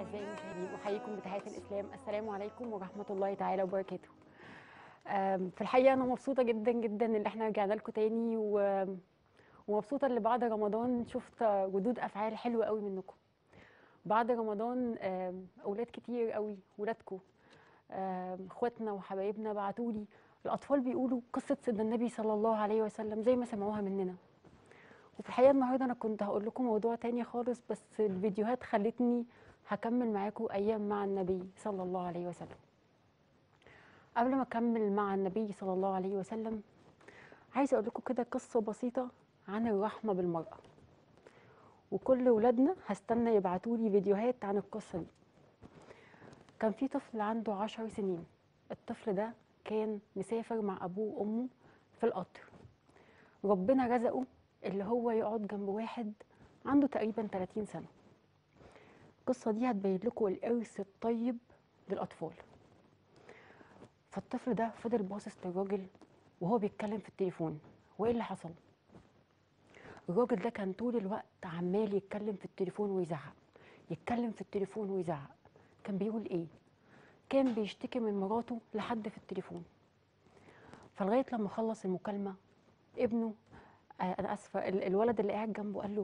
أعزائي المشاهدين أحييكم بتحية الإسلام السلام عليكم ورحمة الله تعالى وبركاته أم، في الحقيقة أنا مبسوطة جدا جدا إن إحنا رجعنا لكم تاني و... ومبسوطة اللي بعد رمضان شفت ردود أفعال حلوة قوي منكم بعد رمضان أم، أولاد كتير قوي ولادكم أم، إخواتنا وحبايبنا بعتولي الأطفال بيقولوا قصة سيدنا النبي صلى الله عليه وسلم زي ما سمعوها مننا وفي الحقيقة النهاردة أنا كنت هقول لكم موضوع تاني خالص بس الفيديوهات خلتني هكمل معاكم أيام مع النبي صلى الله عليه وسلم قبل ما أكمل مع النبي صلى الله عليه وسلم عايزة أقول لكم كده قصة بسيطة عن الرحمة بالمرأة وكل ولادنا هستنى يبعتوا لي فيديوهات عن القصة دي كان في طفل عنده عشر سنين الطفل ده كان مسافر مع أبوه وأمه في القطر ربنا رزقه اللي هو يقعد جنب واحد عنده تقريبا 30 سنة القصة دي هتبين لكم الإرث الطيب للأطفال فالطفل ده فضل باصص للراجل وهو بيتكلم في التليفون وإيه اللي حصل؟ الراجل ده كان طول الوقت عمال يتكلم في التليفون ويزعق يتكلم في التليفون ويزعق كان بيقول إيه؟ كان بيشتكي من مراته لحد في التليفون فلغاية لما خلص المكالمة ابنه آه أنا آسفة ال- الولد اللي قاعد جنبه قال له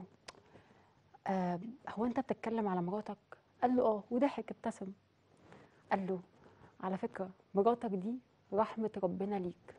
آه هو أنت بتتكلم على مراتك؟ قال له آه وضحك ابتسم قال له على فكرة مراتك دي رحمة ربنا ليك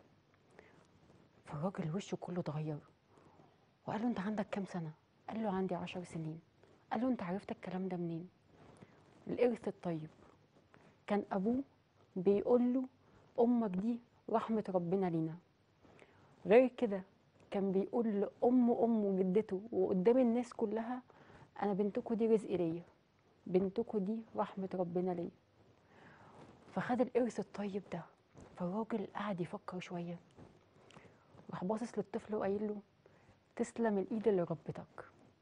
فالراجل وشه كله اتغير وقال له انت عندك كام سنة؟ قال له عندي عشر سنين قال له انت عرفت الكلام ده منين؟ الإرث الطيب كان أبوه بيقول له أمك دي رحمة ربنا لينا غير كده كان بيقول لأم أمه وجدته وقدام الناس كلها أنا بنتكم دي رزق ليا بنتكم دي رحمة ربنا ليا فخد الإرث الطيب ده فالراجل قعد يفكر شوية راح باصص للطفل وقايل له تسلم الإيد اللي ربتك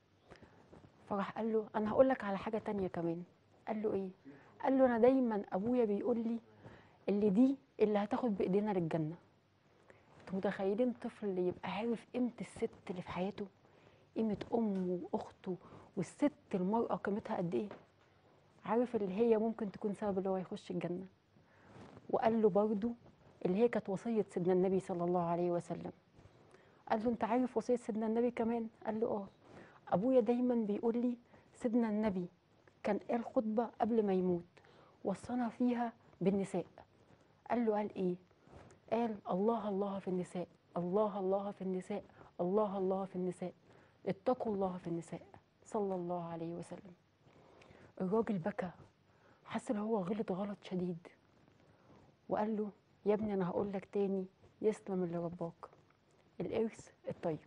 فراح قال له أنا هقول لك على حاجة تانية كمان قال له إيه؟ قال له أنا دايما أبويا بيقول لي اللي دي اللي هتاخد بإيدينا للجنة انتوا متخيلين طفل يبقى عارف قيمة الست اللي في حياته قيمة أمه وأخته والست المرأة قيمتها قد إيه عارف اللي هي ممكن تكون سبب اللي هو يخش الجنة وقال له برضو اللي هي كانت وصية سيدنا النبي صلى الله عليه وسلم قال له أنت عارف وصية سيدنا النبي كمان قال له آه أبويا دايما بيقول لي سيدنا النبي كان قال خطبة قبل ما يموت وصانا فيها بالنساء قال له قال إيه قال الله الله في النساء الله الله في النساء الله الله في النساء اتقوا الله في النساء صلى الله عليه وسلم الراجل بكى حس ان هو غلط غلط شديد وقال له يا ابني انا هقول لك تاني يسلم اللي رباك الارث الطيب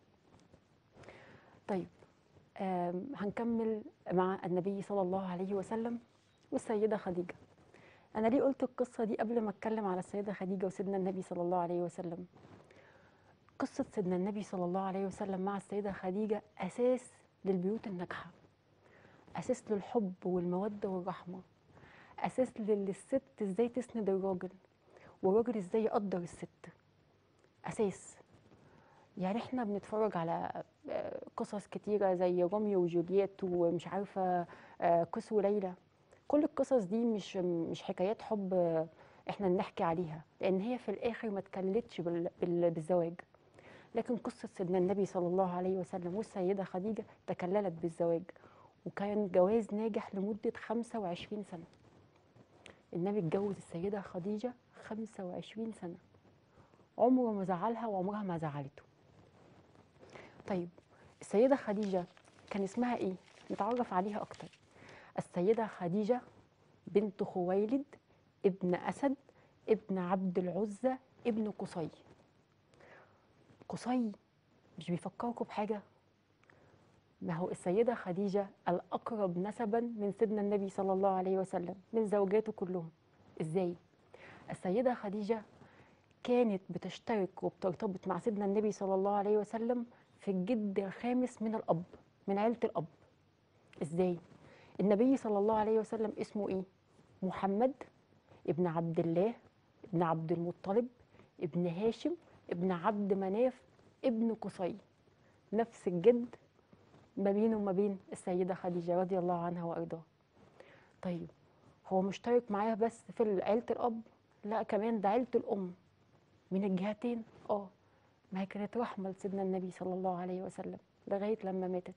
طيب آم، هنكمل مع النبي صلى الله عليه وسلم والسيده خديجه انا ليه قلت القصه دي قبل ما اتكلم على السيده خديجه وسيدنا النبي صلى الله عليه وسلم قصه سيدنا النبي صلى الله عليه وسلم مع السيده خديجه اساس للبيوت الناجحه اساس للحب والموده والرحمه اساس للست ازاي تسند الراجل والراجل ازاي يقدر الست اساس يعني احنا بنتفرج على آه، قصص كتيره زي روميو وجولييت ومش عارفه آه، قيس وليلى كل القصص دي مش مش حكايات حب آه، احنا بنحكي عليها لان هي في الاخر ما اتكلتش بال- بال- بالزواج لكن قصه سيدنا النبي صلى الله عليه وسلم والسيده خديجه تكللت بالزواج وكان جواز ناجح لمده 25 سنه النبي اتجوز السيده خديجه 25 سنه عمره ما زعلها وعمرها ما زعلته طيب السيده خديجه كان اسمها ايه نتعرف عليها اكتر السيدة خديجة بنت خويلد ابن أسد ابن عبد العزة ابن قصي قصي مش بيفكركم بحاجة ما هو السيدة خديجة الأقرب نسبا من سيدنا النبي صلى الله عليه وسلم من زوجاته كلهم إزاي؟ السيدة خديجة كانت بتشترك وبترتبط مع سيدنا النبي صلى الله عليه وسلم في الجد الخامس من الأب من عيلة الأب إزاي؟ النبي صلى الله عليه وسلم اسمه ايه محمد ابن عبد الله ابن عبد المطلب ابن هاشم ابن عبد مناف ابن قصي نفس الجد ما بينه وما بين السيدة خديجة رضي الله عنها وأرضاها طيب هو مشترك معايا بس في عيلة الأب لا كمان ده عيلة الأم من الجهتين اه ما هي كانت رحمة لسيدنا النبي صلى الله عليه وسلم لغاية لما ماتت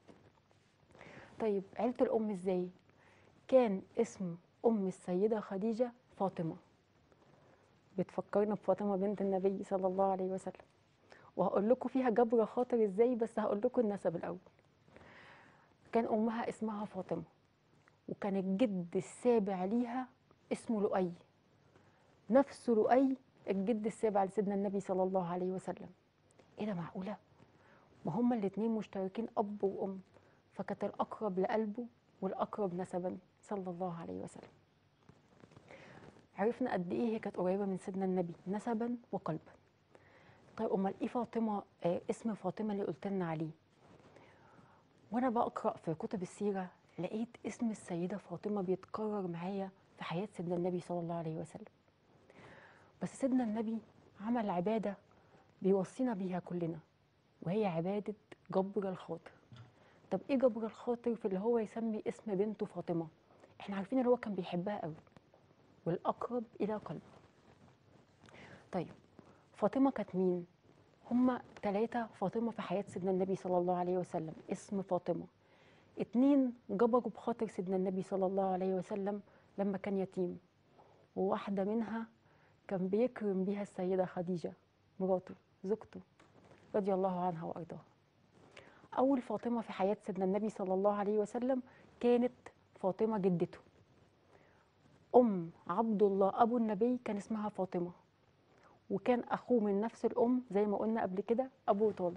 طيب عيلة الأم ازاي كان اسم أم السيدة خديجة فاطمة بتفكرنا بفاطمة بنت النبي صلى الله عليه وسلم وهقول لكم فيها جبر خاطر ازاي بس هقول لكم النسب الأول كان أمها اسمها فاطمة وكان الجد السابع ليها اسمه لؤي نفس لؤي الجد السابع لسيدنا النبي صلى الله عليه وسلم ايه ده معقولة؟ ما هما الاتنين مشتركين أب وأم فكانت الأقرب لقلبه والأقرب نسبا صلى الله عليه وسلم عرفنا قد ايه هي كانت قريبة من سيدنا النبي نسبا وقلبا طيب امال ايه فاطمة آه اسم فاطمة اللي قلت لنا عليه وانا بقرا في كتب السيره لقيت اسم السيده فاطمه بيتكرر معايا في حياه سيدنا النبي صلى الله عليه وسلم بس سيدنا النبي عمل عباده بيوصينا بيها كلنا وهي عباده جبر الخاطر طب ايه جبر الخاطر في اللي هو يسمي اسم بنته فاطمه احنا عارفين ان هو كان بيحبها قوي والاقرب الى قلبه طيب فاطمه كانت مين هما ثلاثة فاطمة في حياة سيدنا النبي صلى الله عليه وسلم اسم فاطمة اتنين جبروا بخاطر سيدنا النبي صلى الله عليه وسلم لما كان يتيم وواحدة منها كان بيكرم بيها السيدة خديجة مراته زوجته رضي الله عنها وأرضاها أول فاطمة في حياة سيدنا النبي صلى الله عليه وسلم كانت فاطمة جدته أم عبد الله أبو النبي كان اسمها فاطمة وكان اخوه من نفس الام زي ما قلنا قبل كده ابو طالب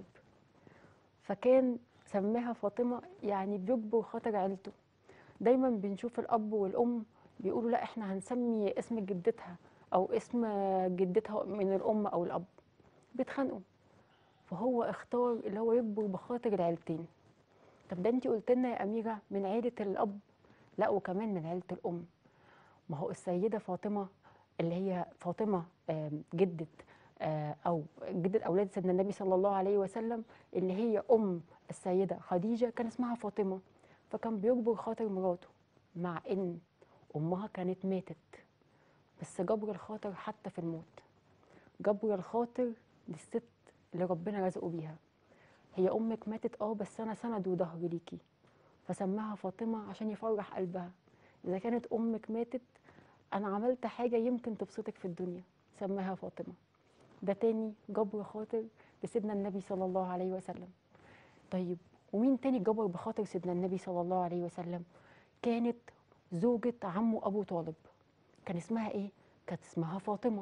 فكان سماها فاطمه يعني بيجبر خاطر عيلته دايما بنشوف الاب والام بيقولوا لا احنا هنسمي اسم جدتها او اسم جدتها من الام او الاب بيتخانقوا فهو اختار اللي هو يجبر بخاطر العيلتين طب ده انت قلت لنا يا اميره من عيله الاب لا وكمان من عيله الام ما هو السيده فاطمه اللي هي فاطمه جده او جده اولاد سيدنا النبي صلى الله عليه وسلم اللي هي ام السيده خديجه كان اسمها فاطمه فكان بيجبر خاطر مراته مع ان امها كانت ماتت بس جبر الخاطر حتى في الموت جبر الخاطر للست اللي ربنا رزقه بيها هي امك ماتت اه بس انا سند وظهر ليكي فسماها فاطمه عشان يفرح قلبها اذا كانت امك ماتت انا عملت حاجه يمكن تبسطك في الدنيا سماها فاطمه ده تاني جبر خاطر لسيدنا النبي صلى الله عليه وسلم طيب ومين تاني جبر بخاطر سيدنا النبي صلى الله عليه وسلم كانت زوجة عمه أبو طالب كان اسمها إيه؟ كانت اسمها فاطمة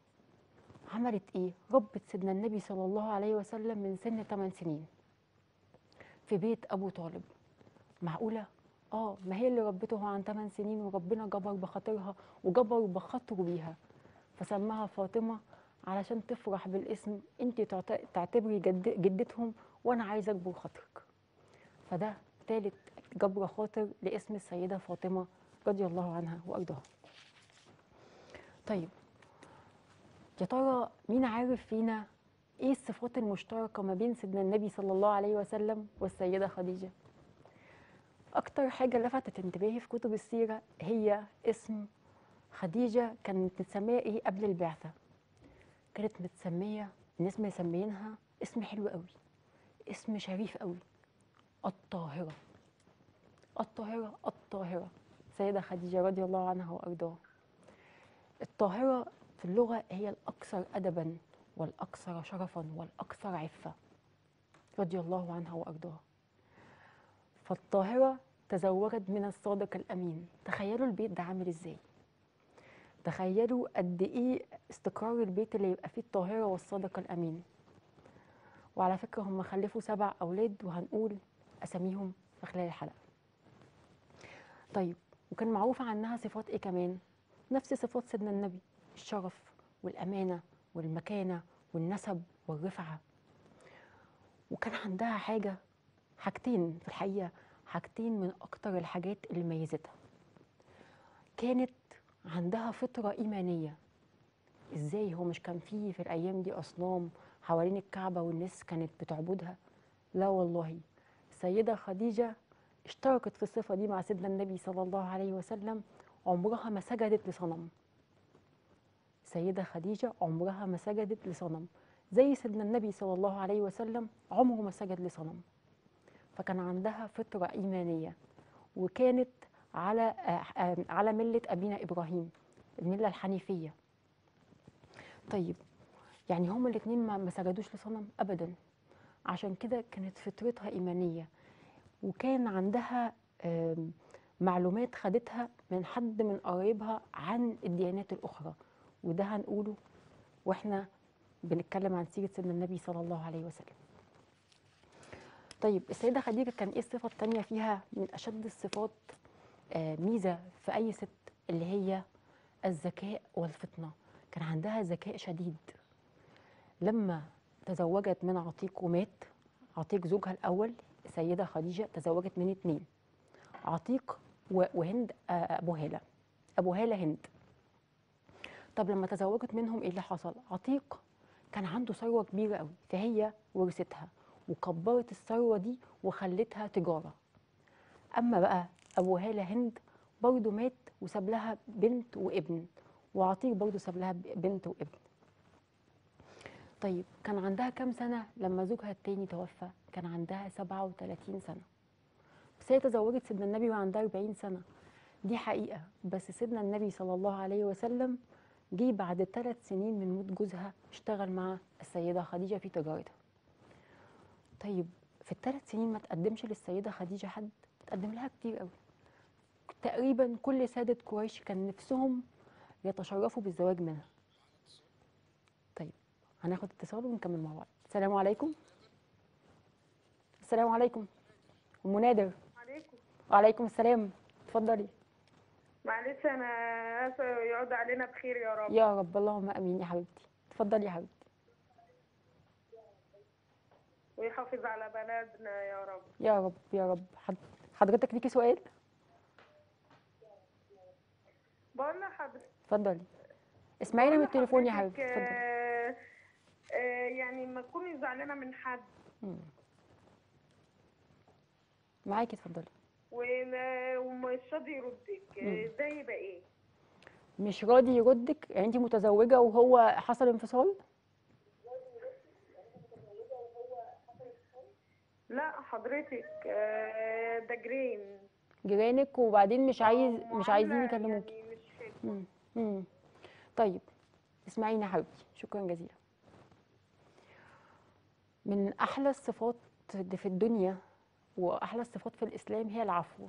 عملت إيه؟ ربت سيدنا النبي صلى الله عليه وسلم من سن 8 سنين في بيت أبو طالب معقولة؟ اه ما هي اللي ربته عن 8 سنين وربنا جبر بخاطرها وجبر بخاطره بيها فسماها فاطمه علشان تفرح بالاسم انت تعتبري جد جدتهم وانا عايزه اجبر خاطرك فده ثالث جبر خاطر لاسم السيده فاطمه رضي الله عنها وارضاها طيب يا ترى مين عارف فينا ايه الصفات المشتركه ما بين سيدنا النبي صلى الله عليه وسلم والسيده خديجه اكتر حاجه لفتت انتباهي في كتب السيره هي اسم خديجه كانت متسميه ايه قبل البعثه كانت متسميه الناس مسميينها اسم حلو قوي اسم شريف قوي الطاهره الطاهره الطاهره سيده خديجه رضي الله عنها وارضاها الطاهره في اللغه هي الاكثر ادبا والاكثر شرفا والاكثر عفه رضي الله عنها وارضاها فالطاهرة تزوجت من الصادق الأمين تخيلوا البيت ده عامل إزاي تخيلوا قد إيه استقرار البيت اللي يبقى فيه الطاهرة والصادق الأمين وعلى فكرة هم خلفوا سبع أولاد وهنقول أساميهم في خلال الحلقة طيب وكان معروف عنها صفات إيه كمان نفس صفات سيدنا النبي الشرف والأمانة والمكانة والنسب والرفعة وكان عندها حاجة حاجتين في الحقيقة حاجتين من أكتر الحاجات اللي ميزتها كانت عندها فطرة إيمانية إزاي هو مش كان فيه في الأيام دي أصنام حوالين الكعبة والناس كانت بتعبدها لا والله السيدة خديجة اشتركت في الصفة دي مع سيدنا النبي صلى الله عليه وسلم عمرها ما سجدت لصنم سيدة خديجة عمرها ما سجدت لصنم زي سيدنا النبي صلى الله عليه وسلم عمره ما سجد لصنم فكان عندها فطرة إيمانية وكانت على آه، آه، على ملة أبينا إبراهيم الملة الحنيفية طيب يعني هما الاتنين ما ما سجدوش لصنم أبدا عشان كده كانت فطرتها إيمانية وكان عندها آم، معلومات خدتها من حد من قرايبها عن الديانات الأخرى وده هنقوله واحنا بنتكلم عن سيرة سيدنا النبي صلى الله عليه وسلم طيب السيدة خديجة كان ايه الصفة التانية فيها من أشد الصفات آه، ميزة في أي ست اللي هي الذكاء والفطنة كان عندها ذكاء شديد لما تزوجت من عتيق ومات عتيق زوجها الأول السيدة خديجة تزوجت من اتنين عتيق و- وهند آه، أبو هالة أبو هالة هند طب لما تزوجت منهم ايه اللي حصل عتيق كان عنده ثروة كبيرة قوي فهي ورثتها وكبرت الثروة دي وخلتها تجارة أما بقى أبو هالة هند برضه مات وساب لها بنت وابن وعتيق برضه ساب لها بنت وابن طيب كان عندها كام سنة لما زوجها التاني توفى كان عندها 37 سنة بس هي تزوجت سيدنا النبي وعندها 40 سنة دي حقيقة بس سيدنا النبي صلى الله عليه وسلم جه بعد ثلاث سنين من موت جوزها اشتغل مع السيدة خديجة في تجارتها طيب في الثلاث سنين ما تقدمش للسيدة خديجة حد تقدم لها كتير قوي تقريبا كل سادة قريش كان نفسهم يتشرفوا بالزواج منها طيب هناخد اتصال ونكمل مع بعض السلام عليكم السلام عليكم ام نادر عليكم وعليكم السلام اتفضلي معلش انا اسفه يعود علينا بخير يا رب يا رب اللهم امين يا حبيبتي اتفضلي يا حبيبتي ويحافظ على بلدنا يا رب يا رب يا رب حض- حضرتك ليكي سؤال بقول لحضرتك اتفضلي اسمعيني من التليفون يا حضرتك، حبيبتي اتفضلي آه، آه، يعني ما تكوني زعلانه من حد مم. معاكي اتفضلي وما- ومش راضي يردك مم. آه، ده يبقى ايه مش راضي يردك يعني انت متزوجه وهو حصل انفصال لا حضرتك آه، ده جرين جيرانك وبعدين مش عايز مش عايزين معاملة يكلموكي يعني مش حلوة. مم. مم. طيب اسمعيني يا حبيبتي شكرا جزيلا من احلى الصفات اللي في الدنيا واحلى الصفات في الاسلام هي العفو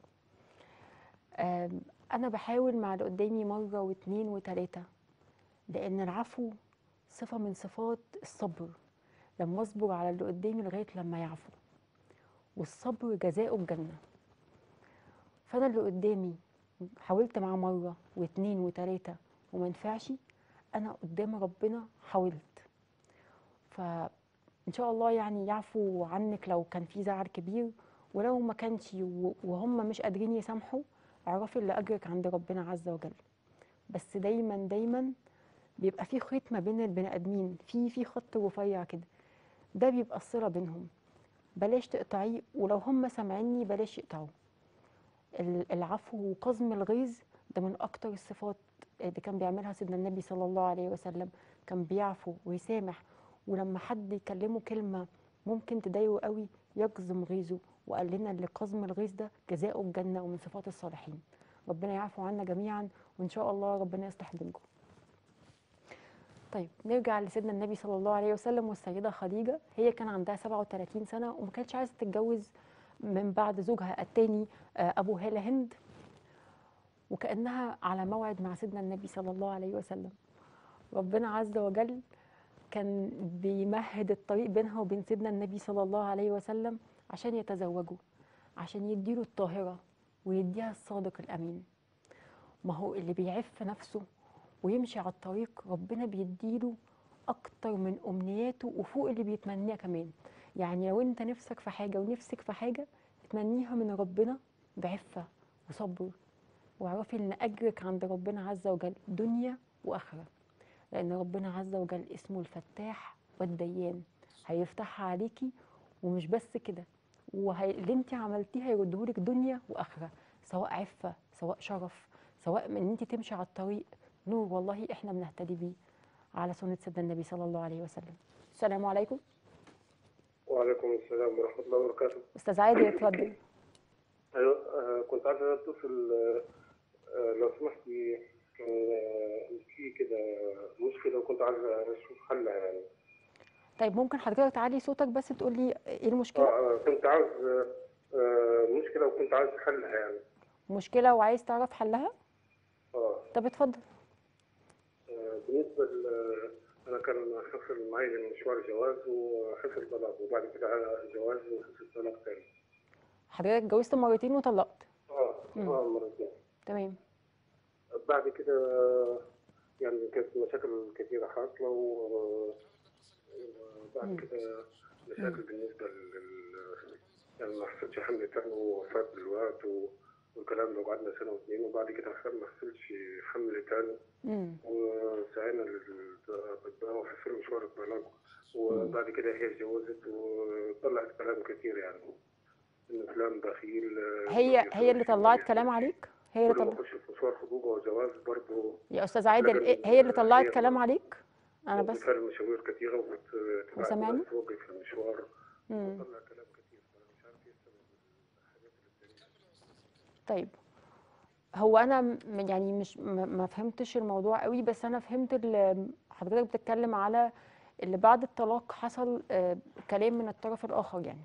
آم، انا بحاول مع اللي قدامي مره واتنين وتلاته لان العفو صفه من صفات الصبر لما اصبر على اللي قدامي لغايه لما يعفو والصبر جزاؤه الجنه فانا اللي قدامي حاولت معاه مره واتنين وتلاته وما نفعش انا قدام ربنا حاولت فان شاء الله يعني يعفو عنك لو كان في زعل كبير ولو ما كانش و- وهم مش قادرين يسامحوا اعرفي اللي اجرك عند ربنا عز وجل بس دايما دايما بيبقى في خيط ما بين البني ادمين في في خط رفيع كده ده بيبقى الصله بينهم بلاش تقطعيه ولو هم سامعيني بلاش يقطعوه ال- العفو وقزم الغيظ ده من اكتر الصفات اللي كان بيعملها سيدنا النبي صلى الله عليه وسلم كان بيعفو ويسامح ولما حد يكلمه كلمه ممكن تضايقه قوي يقزم غيظه وقال لنا ان قزم الغيظ ده جزاؤه الجنه ومن صفات الصالحين ربنا يعفو عنا جميعا وان شاء الله ربنا يصلح بينكم طيب نرجع لسيدنا النبي صلى الله عليه وسلم والسيده خديجه هي كان عندها 37 سنه وما كانتش عايزه تتجوز من بعد زوجها الثاني ابو هاله هند وكانها على موعد مع سيدنا النبي صلى الله عليه وسلم ربنا عز وجل كان بيمهد الطريق بينها وبين سيدنا النبي صلى الله عليه وسلم عشان يتزوجوا عشان يديله الطاهرة ويديها الصادق الأمين ما هو اللي بيعف نفسه ويمشي على الطريق ربنا بيديله أكتر من أمنياته وفوق اللي بيتمناه كمان يعني لو أنت نفسك في حاجة ونفسك في حاجة تمنيها من ربنا بعفة وصبر واعرفي ان اجرك عند ربنا عز وجل دنيا واخره لان ربنا عز وجل اسمه الفتاح والديان هيفتحها عليكي ومش بس كده واللي انت عملتيه هيردهولك دنيا واخره سواء عفه سواء شرف سواء من ان انت تمشي على الطريق نور والله احنا بنهتدي بيه على سنه سيدنا النبي صلى الله عليه وسلم السلام عليكم وعليكم السلام ورحمة الله وبركاته. استاذ عادل اتفضل أيوة آه، كنت عايز أتصل آه، آه، لو سمحتي كان آه، في كده مشكلة وكنت عايز أشوف حلها يعني. طيب ممكن حضرتك تعلي صوتك بس تقول لي ايه آه المشكله آه، كنت عايز آه، آه، مشكلة وكنت عايز حلها يعني. مشكله وعايز تعرف حلها اه طب اتفضل آه، بالنسبة ل أنا كان حصل معي مشوار جواز وحصل طلاق وبعد كده جواز وحصل طلاق تاني. حضرتك اتجوزت مرتين وطلقت اه مم. اه مرتين. تمام بعد كده يعني كانت مشاكل كثيرة حاصلة و- وبعد مم. كده مشاكل بالنسبة لل يعني ما حصلش حمل تاني ووفاة بالوقت و- والكلام ده وقعدنا سنة واتنين وبعد كده حصل ما حصلش حمل تاني امم وسعينا للأطباء وحصل مشوار الطلاق وبعد كده هي اتجوزت وطلعت كلام كتير يعني إن فلان بخيل هي هي اللي طلعت كلام عليك هي اللي كل ما طلعت اخش في مشوار خطوبه وجواز برضه يا استاذ عادل إيه- هي اللي طلعت كلام عليك انا بس بتفعل مشاوير كثيره وبتبعت وسامعني؟ ناس توقف المشوار مم. وطلع كلام كثير فانا مش عارف ايه السبب الحاجات اللي بتعملها طيب هو انا م- يعني مش ما ما فهمتش الموضوع قوي بس انا فهمت ال- حضرتك بتتكلم على اللي بعد الطلاق حصل آه، كلام من الطرف الاخر يعني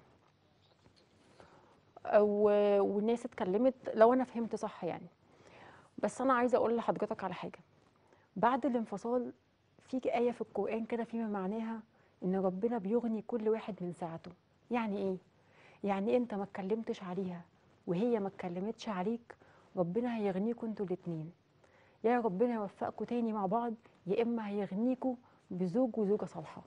و- والناس اتكلمت لو انا فهمت صح يعني بس انا عايزه اقول لحضرتك على حاجه بعد الانفصال في آية في القرآن كده فيما معناها إن ربنا بيغني كل واحد من ساعته يعني إيه؟ يعني أنت ما اتكلمتش عليها وهي ما اتكلمتش عليك ربنا هيغنيكوا انتوا الاتنين يا ربنا يوفقكوا تاني مع بعض يا إما هيغنيكوا بزوج وزوجة صالحة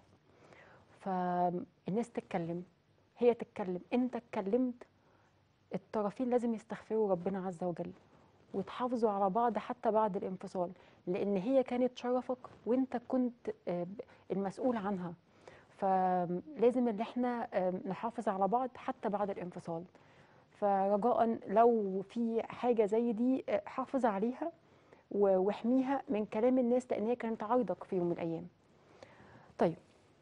فالناس تتكلم هي تتكلم أنت اتكلمت الطرفين لازم يستغفروا ربنا عز وجل وتحافظوا على بعض حتى بعد الانفصال لان هي كانت شرفك وانت كنت آه، ب- المسؤول عنها فلازم ان احنا آه، نحافظ على بعض حتى بعد الانفصال فرجاء لو في حاجه زي دي آه، حافظ عليها و- واحميها من كلام الناس لان هي كانت عارضك في يوم من الايام طيب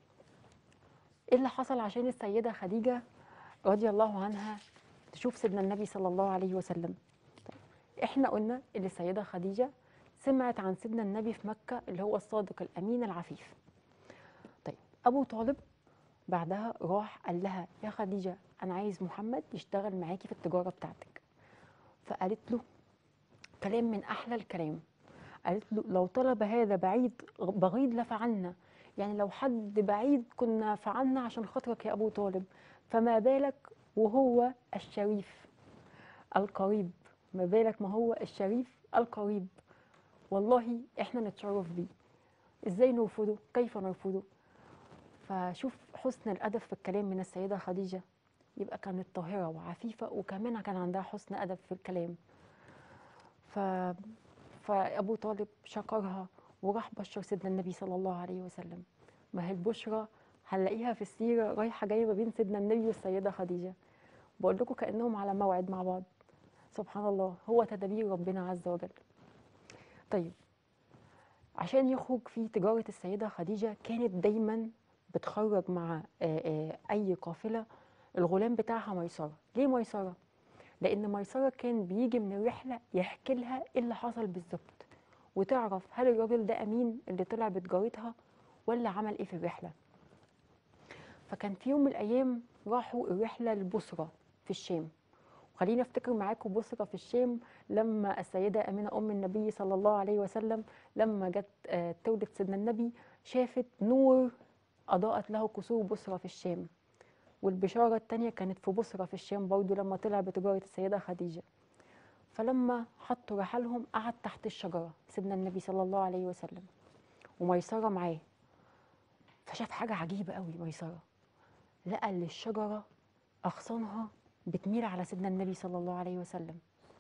ايه اللي حصل عشان السيده خديجه رضي الله عنها تشوف سيدنا النبي صلى الله عليه وسلم احنا قلنا ان السيده خديجه سمعت عن سيدنا النبي في مكه اللي هو الصادق الامين العفيف طيب ابو طالب بعدها راح قال لها يا خديجه انا عايز محمد يشتغل معاكي في التجاره بتاعتك فقالت له كلام من احلى الكلام قالت له لو طلب هذا بعيد بغيض لفعلنا يعني لو حد بعيد كنا فعلنا عشان خاطرك يا ابو طالب فما بالك وهو الشريف القريب ما بالك ما هو الشريف القريب والله احنا نتشرف بيه ازاي نرفضه كيف نرفضه فشوف حسن الادب في الكلام من السيده خديجه يبقى كانت طاهره وعفيفه وكمان كان عندها حسن ادب في الكلام ف فابو طالب شكرها وراح بشر سيدنا النبي صلى الله عليه وسلم ما هي البشرى هنلاقيها في السيره رايحه جايه ما بين سيدنا النبي والسيده خديجه بقول لكم كانهم على موعد مع بعض سبحان الله هو تدابير ربنا عز وجل طيب عشان يخرج في تجارة السيدة خديجة كانت دايما بتخرج مع آه، آه، أي قافلة الغلام بتاعها ميسرة ليه ميسرة؟ لأن ميسرة كان بيجي من الرحلة يحكي لها إيه اللي حصل بالظبط وتعرف هل الراجل ده أمين اللي طلع بتجارتها ولا عمل إيه في الرحلة فكان في يوم من الأيام راحوا الرحلة لبصرة في الشام خليني افتكر معاكم بصرة في الشام لما السيدة أمينة أم النبي صلى الله عليه وسلم لما جت آه، تولد سيدنا النبي شافت نور أضاءت له قصور بصرة في الشام والبشارة التانية كانت في بصرة في الشام برضو لما طلع بتجارة السيدة خديجة فلما حطوا رحالهم قعد تحت الشجرة سيدنا النبي صلى الله عليه وسلم وميسرة معاه فشاف حاجة عجيبة قوي ميسرة لقى ان الشجرة أغصانها بتميل على سيدنا النبي صلى الله عليه وسلم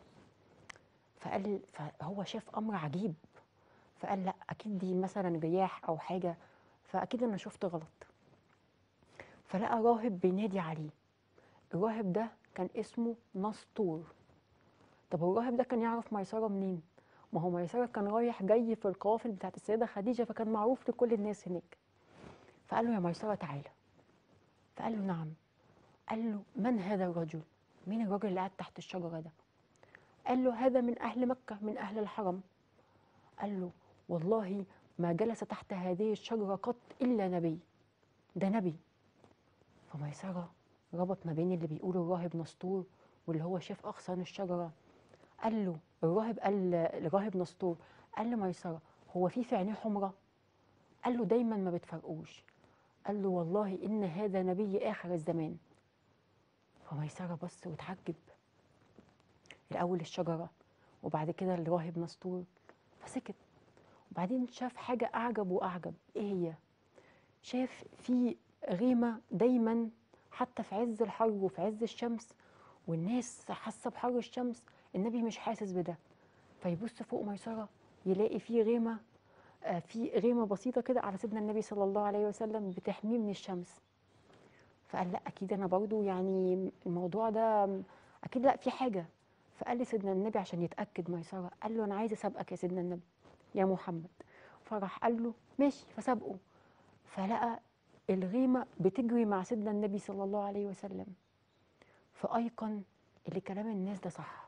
فقال فهو شاف امر عجيب فقال لا اكيد دي مثلا رياح او حاجه فاكيد انا شفت غلط فلقى راهب بينادي عليه الراهب ده كان اسمه نسطور طب هو الراهب ده كان يعرف ميسرة منين؟ ما هو ميسرة كان رايح جاي في القوافل بتاعت السيدة خديجة فكان معروف لكل الناس هناك فقال له يا ميسرة تعالى فقال له نعم قال له من هذا الرجل؟ مين الراجل اللي قاعد تحت الشجرة ده؟ قال له هذا من أهل مكة من أهل الحرم قال له والله ما جلس تحت هذه الشجرة قط إلا نبي ده نبي فميسرة ربط ما بين اللي بيقوله الراهب نسطور واللي هو شاف أغصان الشجرة قال له الراهب قال الراهب نسطور قال لميسرة هو في في عينيه حمرة قال له دايما ما بتفرقوش قال له والله إن هذا نبي آخر الزمان فميسرة بص وتعجب الأول الشجرة وبعد كده الراهب نسطور فسكت وبعدين شاف حاجة أعجب وأعجب إيه هي؟ شاف في غيمة دايما حتى في عز الحر وفي عز الشمس والناس حاسة بحر الشمس النبي مش حاسس بده فيبص فوق ميسرة يلاقي في غيمة آه، في غيمة بسيطة كده على سيدنا النبي صلى الله عليه وسلم بتحميه من الشمس فقال لا أكيد أنا برضو يعني الموضوع ده أكيد لا في حاجة فقال لي سيدنا النبي عشان يتأكد ميسرة قال له أنا عايز أسابقك يا سيدنا النبي يا محمد فراح قال له ماشي فسابقه فلقى الغيمة بتجري مع سيدنا النبي صلى الله عليه وسلم فأيقن اللي كلام الناس ده صح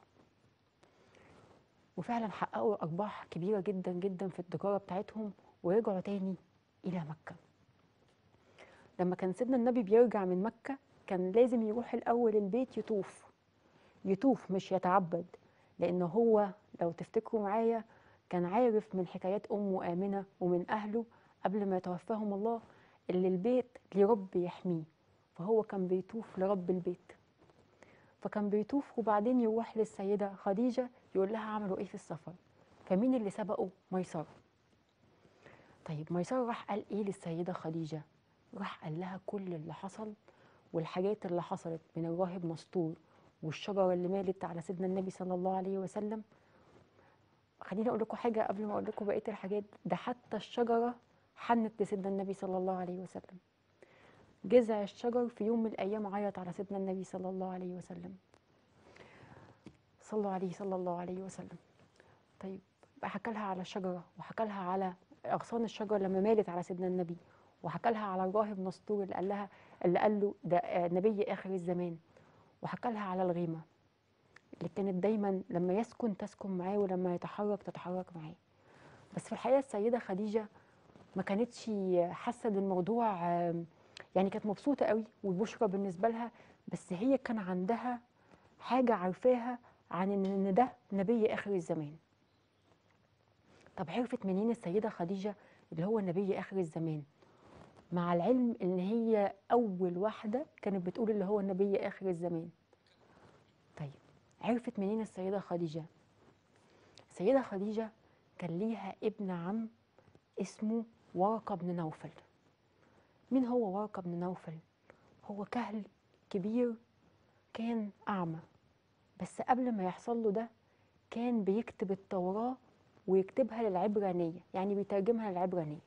وفعلا حققوا أرباح كبيرة جدا جدا في التجارة بتاعتهم ورجعوا تاني إلى مكة لما كان سيدنا النبي بيرجع من مكة كان لازم يروح الأول البيت يطوف يطوف مش يتعبد لأن هو لو تفتكروا معايا كان عارف من حكايات أمه آمنة ومن أهله قبل ما يتوفاهم الله اللي البيت لرب يحميه فهو كان بيطوف لرب البيت فكان بيطوف وبعدين يروح للسيدة خديجة يقول لها عملوا ايه في السفر فمين اللي سبقه ميسرة طيب ميسرة راح قال ايه للسيدة خديجة راح قال لها كل اللي حصل والحاجات اللي حصلت من الراهب مسطور والشجرة اللي مالت على سيدنا النبي صلى الله عليه وسلم خليني اقول لكم حاجة قبل ما اقول لكم بقية الحاجات ده حتى الشجرة حنت لسيدنا النبي صلى الله عليه وسلم جذع الشجر في يوم من الايام عيط على سيدنا النبي صلى الله عليه وسلم صلوا عليه صلى الله عليه وسلم طيب بقى حكى لها على الشجره وحكى لها على اغصان الشجره لما مالت على سيدنا النبي وحكى لها على الراهب نسطور اللي قال لها اللي قال له ده آه، نبي اخر الزمان وحكى لها على الغيمه اللي كانت دايما لما يسكن تسكن معاه ولما يتحرك تتحرك معاه بس في الحقيقه السيده خديجه ما كانتش حاسه ان الموضوع آم، يعني كانت مبسوطه قوي والبشرى بالنسبه لها بس هي كان عندها حاجه عارفاها عن ان إن ده نبي اخر الزمان طب عرفت منين السيده خديجه اللي هو نبي اخر الزمان مع العلم ان هي اول واحده كانت بتقول اللي هو نبي اخر الزمان طيب عرفت منين السيده خديجه السيده خديجه كان ليها ابن عم اسمه ورقه بن نوفل مين هو ورقه بن نوفل هو كهل كبير كان اعمى بس قبل ما يحصل له ده كان بيكتب التوراه ويكتبها للعبرانيه يعني بيترجمها للعبرانيه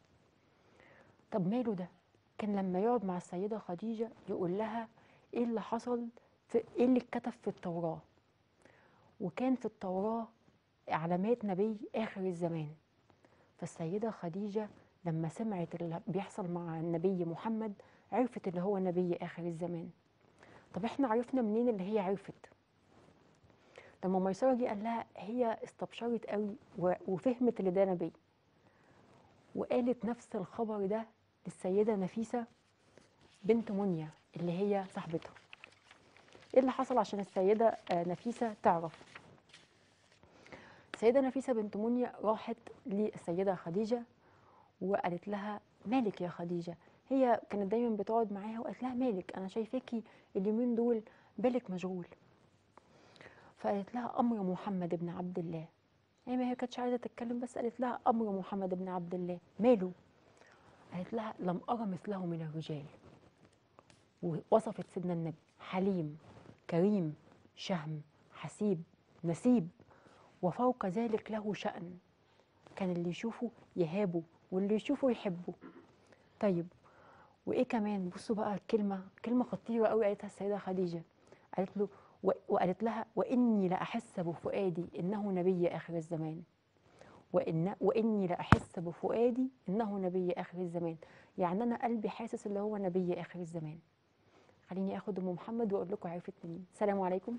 طب ماله ده كان لما يقعد مع السيده خديجه يقول لها ايه اللي حصل في ايه اللي اتكتب في التوراه وكان في التوراه علامات نبي اخر الزمان فالسيده خديجه لما سمعت اللي بيحصل مع النبي محمد عرفت اللي هو نبي اخر الزمان طب احنا عرفنا منين اللي هي عرفت لما ميسره جه قال لها هي استبشرت قوي و- وفهمت اللي ده نبي وقالت نفس الخبر ده للسيده نفيسه بنت منيا اللي هي صاحبتها ايه اللي حصل عشان السيده آه، نفيسه تعرف السيده نفيسه بنت منيا راحت للسيده خديجه وقالت لها مالك يا خديجه هي كانت دايما بتقعد معاها وقالت لها مالك انا شايفاكي اليومين دول بالك مشغول فقالت لها امر محمد بن عبد الله هي ما هي كانتش عايزه تتكلم بس قالت لها امر محمد بن عبد الله ماله قالت لها لم ارى مثله من الرجال ووصفت سيدنا النبي حليم كريم شهم حسيب نسيب وفوق ذلك له شأن كان اللي يشوفه يهابه واللي يشوفه يحبه طيب وايه كمان بصوا بقى الكلمه كلمه خطيره قوي قالتها السيده خديجه قالت له و- وقالت لها واني لاحس بفؤادي انه نبي اخر الزمان وإن واني لاحس بفؤادي انه نبي اخر الزمان يعني انا قلبي حاسس اللي هو نبي اخر الزمان خليني اخد ام محمد واقول لكم عرفت منين السلام عليكم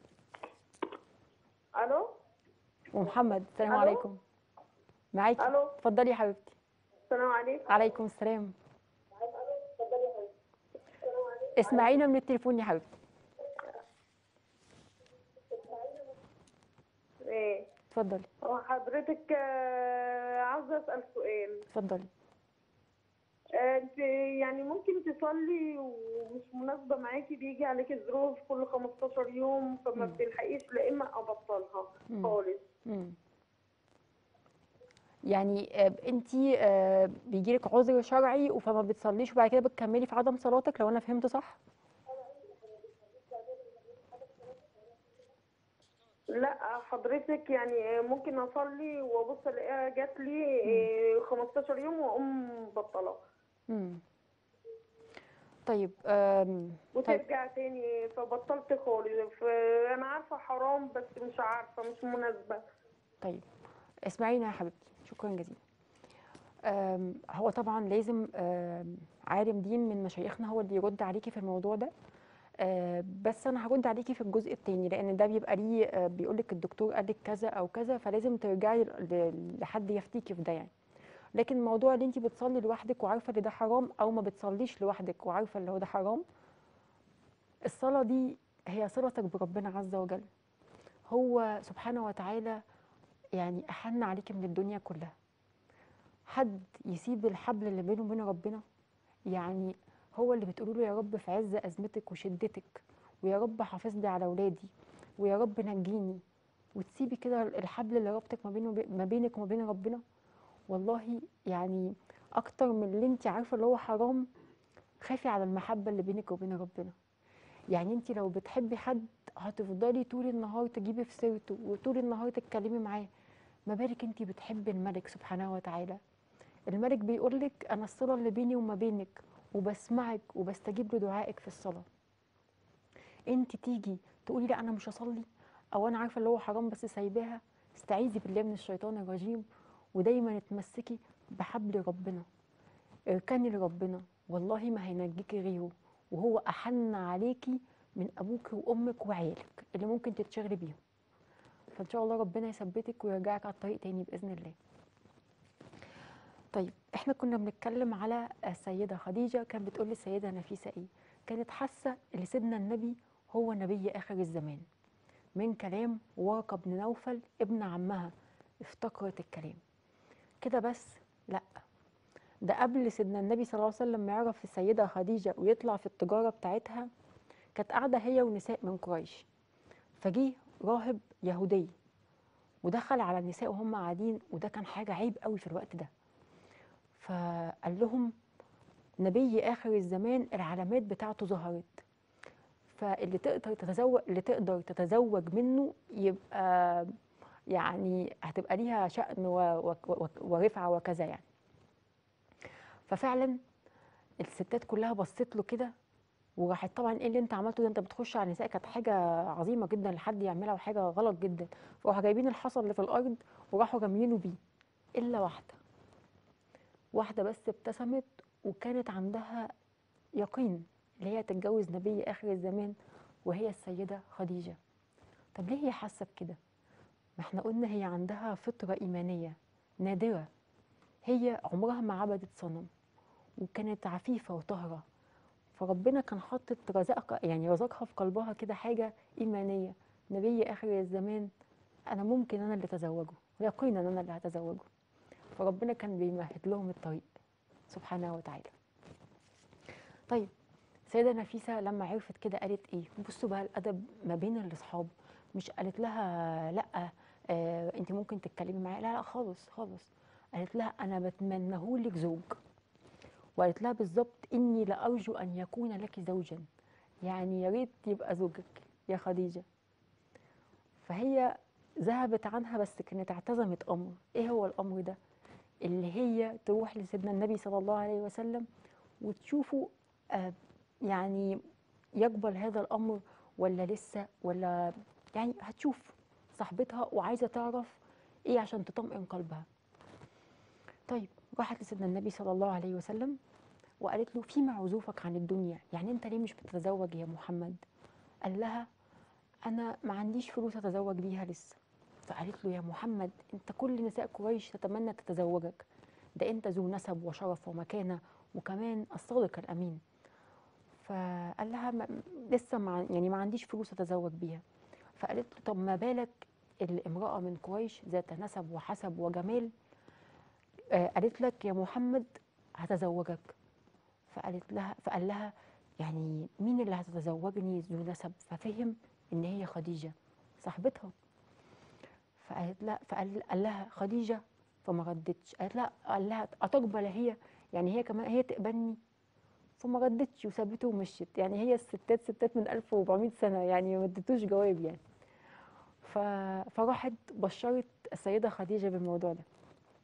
الو ام محمد السلام ألو؟ عليكم معاكي الو اتفضلي يا حبيبتي السلام عليكم عليكم السلام اسمعينا من التليفون يا حبيبتي ايه اتفضلي هو حضرتك آه، عاوزه اسال سؤال اتفضلي آه، انت يعني ممكن تصلي ومش مناسبه معاكي بيجي عليكي ظروف كل 15 يوم فما مم. بتلحقيش لا اما ابطلها مم. خالص مم. يعني انت بيجيلك عذر شرعي فما بتصليش وبعد كده بتكملي في عدم صلاتك لو انا فهمت صح لا حضرتك يعني ممكن اصلي وابص الاقيها جات لي آه، 15 يوم واقوم بطلها مم. طيب آم، طيب وترجع تاني فبطلت خالص فانا عارفه حرام بس مش عارفه مش مناسبه طيب اسمعينا يا حبيبتي شكرا جزيلا آم، هو طبعا لازم آم، عالم دين من مشايخنا هو اللي يرد عليكي في الموضوع ده آه، بس انا هرد عليكي في الجزء التاني لان ده بيبقى ليه آه، بيقول لك الدكتور قال لك كذا او كذا فلازم ترجعي ل- ل- لحد يفتيكي في ده يعني لكن الموضوع اللي انت بتصلي لوحدك وعارفه ان ده حرام او ما بتصليش لوحدك وعارفه اللي هو ده حرام الصلاه دي هي صلتك بربنا عز وجل هو سبحانه وتعالى يعني احن عليك من الدنيا كلها حد يسيب الحبل اللي بينه وبين ربنا يعني هو اللي بتقولوا له يا رب في عز ازمتك وشدتك ويا رب حافظ لي على اولادي ويا رب نجيني وتسيبي كده الحبل اللي ربطك ما بينه ما بينك وما بين ربنا والله يعني اكتر من اللي انت عارفه اللي هو حرام خافي على المحبه اللي بينك وبين ربنا يعني انت لو بتحبي حد هتفضلي طول النهار تجيبي في سيرته وطول النهار تتكلمي معاه ما بالك انت بتحبي الملك سبحانه وتعالى الملك بيقول لك انا الصله اللي بيني وما بينك وبسمعك وبستجيب لدعائك في الصلاه انت تيجي تقولي لا انا مش هصلي او انا عارفه اللي هو حرام بس سايباها استعيذي بالله من الشيطان الرجيم ودايما اتمسكي بحبل ربنا اركني لربنا والله ما هينجيكي غيره وهو احن عليكي من ابوك وامك وعيالك اللي ممكن تتشغلي بيهم فان شاء الله ربنا يثبتك ويرجعك على الطريق تاني باذن الله طيب احنا كنا بنتكلم على السيده خديجه كانت بتقول للسيده نفيسه ايه كانت حاسه ان سيدنا النبي هو نبي اخر الزمان من كلام ورقه بن نوفل ابن عمها افتكرت الكلام كده بس لا ده قبل سيدنا النبي صلى الله عليه وسلم ما يعرف السيده خديجه ويطلع في التجاره بتاعتها كانت قاعده هي ونساء من قريش فجه راهب يهودي ودخل على النساء وهم قاعدين وده كان حاجه عيب قوي في الوقت ده فقال لهم نبي اخر الزمان العلامات بتاعته ظهرت فاللي تقدر تتزوج اللي تقدر تتزوج منه يبقى يعني هتبقى ليها شأن و- و- و- ورفعة وكذا يعني ففعلا الستات كلها بصت له كده وراحت طبعا ايه اللي انت عملته ده انت بتخش على النساء كانت حاجه عظيمه جدا لحد يعملها وحاجه غلط جدا فراحوا جايبين الحصى اللي في الارض وراحوا راميينه بيه الا واحده واحده بس ابتسمت وكانت عندها يقين اللي هي تتجوز نبي اخر الزمان وهي السيده خديجه طب ليه هي حاسه بكده ما احنا قلنا هي عندها فطره ايمانيه نادره هي عمرها ما عبدت صنم وكانت عفيفه وطاهره فربنا كان حاطط رزقها يعني رزقها في قلبها كده حاجه ايمانيه نبي اخر الزمان انا ممكن انا اللي اتزوجه يقينا انا اللي هتزوجه فربنا كان بيمهد لهم الطريق سبحانه وتعالى طيب سيدة نفيسة لما عرفت كده قالت ايه بصوا بقى الادب ما بين الاصحاب مش قالت لها لا آه انت ممكن تتكلمي معايا لا لا خالص خالص قالت لها انا بتمنه لك زوج وقالت لها بالظبط اني لارجو ان يكون لك زوجا يعني يا ريت يبقى زوجك يا خديجه فهي ذهبت عنها بس كانت اعتزمت امر ايه هو الامر ده اللي هي تروح لسيدنا النبي صلى الله عليه وسلم وتشوفه آه يعني يقبل هذا الامر ولا لسه ولا يعني هتشوف صاحبتها وعايزه تعرف ايه عشان تطمئن قلبها طيب راحت لسيدنا النبي صلى الله عليه وسلم وقالت له فيما عزوفك عن الدنيا يعني انت ليه مش بتتزوج يا محمد قال لها انا ما عنديش فلوس اتزوج بيها لسه فقالت له يا محمد انت كل نساء قريش تتمنى تتزوجك ده انت ذو نسب وشرف ومكانه وكمان الصادق الامين فقال لها ما لسه ما يعني ما عنديش فلوس اتزوج بيها فقالت له طب ما بالك الامراه من قريش ذات نسب وحسب وجمال آه قالت لك يا محمد هتزوجك فقالت لها فقال لها يعني مين اللي هتتزوجني ذو نسب ففهم ان هي خديجه صاحبتها فقالت لا فقال قال لها خديجه فما ردتش قالت لا قال لها اتقبل هي يعني هي كمان هي تقبلني فما ردتش وسابته ومشيت يعني هي الستات ستات من 1400 سنه يعني ما ادتوش جواب يعني ف... فراحت بشرت السيده خديجه بالموضوع ده